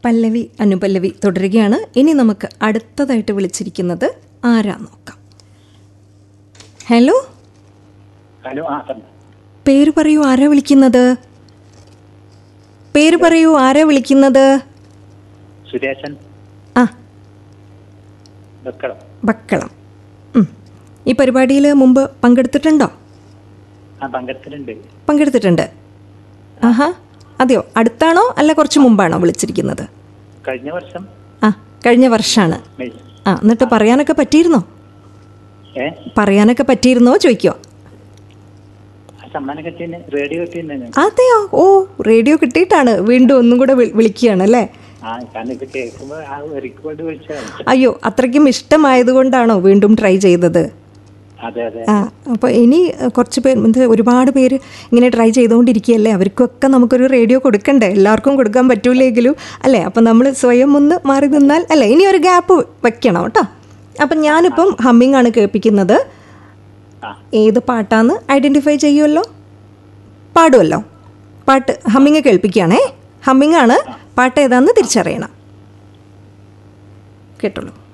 പല്ലവി അനുപല്ലവി തുടരുകയാണ് ഇനി നമുക്ക് അടുത്തതായിട്ട് വിളിച്ചിരിക്കുന്നത് ആരാ നോക്കാം ഹലോ ഹലോ ആ പറഞ്ഞോ. പേര് പറയൂ ആരാ വിളിക്കുന്നത് പേര് പറയൂ ആരാ വിളിക്കുന്നത് സുരേശൻ ആ വെക്കളം ബക്കളം ഉം. ഈ പരിപാടിയിൽ മുമ്പ് പങ്കെടുത്തിട്ടുണ്ടോ ആ പങ്കെടുത്തിട്ടുണ്ട് പങ്കെടുത്തിട്ടുണ്ട് ആഹാ അതെയോ അടുത്താണോ അല്ല കുറച്ച് മുമ്പാണോ വിളിച്ചിരിക്കുന്നത് കഴിഞ്ഞ വർഷം ആ കഴിഞ്ഞ വർഷമാണ് മെയ് ആ എന്നിട്ട് പറയാനൊക്കെ പറ്റിയിരുന്നോ ഏ പറയാനൊക്കെ പറ്റിയിരുന്നോ ചോദിക്കോ ആ സമ്മാനം കിട്ടിയെന്നെ റേഡിയോ കിട്ടിയെന്നെ അതെയോ ഓ റേഡിയോ കിട്ടിയിട്ടാണ് വീണ്ടും ഒന്നും കൂടെ വിളി- വിളിക്കുകയാണ് അല്ലേ ആ കാരണം ഇത് കേൾക്കുമ്പോൾ ആ ഒരിക്കൽ കൊണ്ട് വിളിച്ചതാണ് അയ്യോ അത്രയ്ക്കും ഇഷ്ടമായതുകൊണ്ടാണോ വീണ്ടും ട്രൈ ചെയ്തത് അതെ അതെ ആ അപ്പോൾ ഇനി കുറച്ച് പേർ ഇത് ഒരുപാട് പേര് ഇങ്ങനെ ട്രൈ ചെയ്തുകൊണ്ടിരിക്കുകയല്ലേ അവർക്കൊക്കെ നമുക്കൊരു റേഡിയോ കൊടുക്കണ്ടേ എല്ലാവർക്കും കൊടുക്കാൻ പറ്റൂലെങ്കിലും അല്ലേ അപ്പം നമ്മൾ സ്വയം ഒന്ന് മാറി നിന്നാൽ അല്ലേ ഇനി ഒരു ഗ്യാപ്പ് വെക്കണം കേട്ടോ അപ്പം ഞാനിപ്പം ഹമ്മിങ് ആണ് കേൾപ്പിക്കുന്നത് ആ ഏത് പാട്ടാന്ന് ഐഡൻറ്റിഫൈ ചെയ്യുമല്ലോ പാടുമല്ലോ പാട്ട് ഹമ്മിങ് കേൾപ്പിക്കുകയാണേ ഹമ്മിങ് ആണ് പാട്ട് ഏതാന്ന് തിരിച്ചറിയണം കേട്ടോളൂ